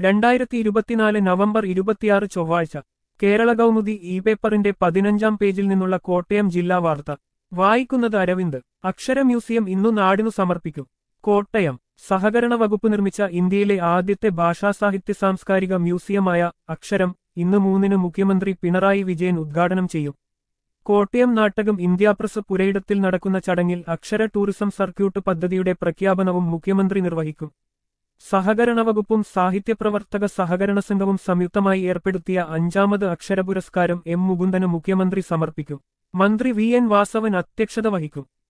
രണ്ടായിരത്തി ഇരുപത്തിനാല് നവംബർ ഇരുപത്തിയാറ് ചൊവ്വാഴ്ച കേരള കൗമുദി ഇ പേപ്പറിന്റെ പതിനഞ്ചാം പേജിൽ നിന്നുള്ള കോട്ടയം ജില്ലാ വാർത്ത വായിക്കുന്നത് അരവിന്ദ് അക്ഷര മ്യൂസിയം ഇന്നു നാടിനു സമർപ്പിക്കും കോട്ടയം സഹകരണ വകുപ്പ് നിർമ്മിച്ച ഇന്ത്യയിലെ ആദ്യത്തെ ഭാഷാസാഹിത്യ സാംസ്കാരിക മ്യൂസിയമായ അക്ഷരം ഇന്ന് മൂന്നിന് മുഖ്യമന്ത്രി പിണറായി വിജയൻ ഉദ്ഘാടനം ചെയ്യും കോട്ടയം നാട്ടകം ഇന്ത്യാപ്രസ് പുരയിടത്തിൽ നടക്കുന്ന ചടങ്ങിൽ അക്ഷര ടൂറിസം സർക്യൂട്ട് പദ്ധതിയുടെ പ്രഖ്യാപനവും മുഖ്യമന്ത്രി നിർവഹിക്കും സഹകരണ വകുപ്പും സാഹിത്യപ്രവർത്തക സഹകരണ സംഘവും സംയുക്തമായി ഏർപ്പെടുത്തിയ അഞ്ചാമത് അക്ഷര പുരസ്കാരം എം മുകുന്ദന് മുഖ്യമന്ത്രി സമർപ്പിക്കും മന്ത്രി വി എൻ വാസവൻ അധ്യക്ഷത വഹിക്കും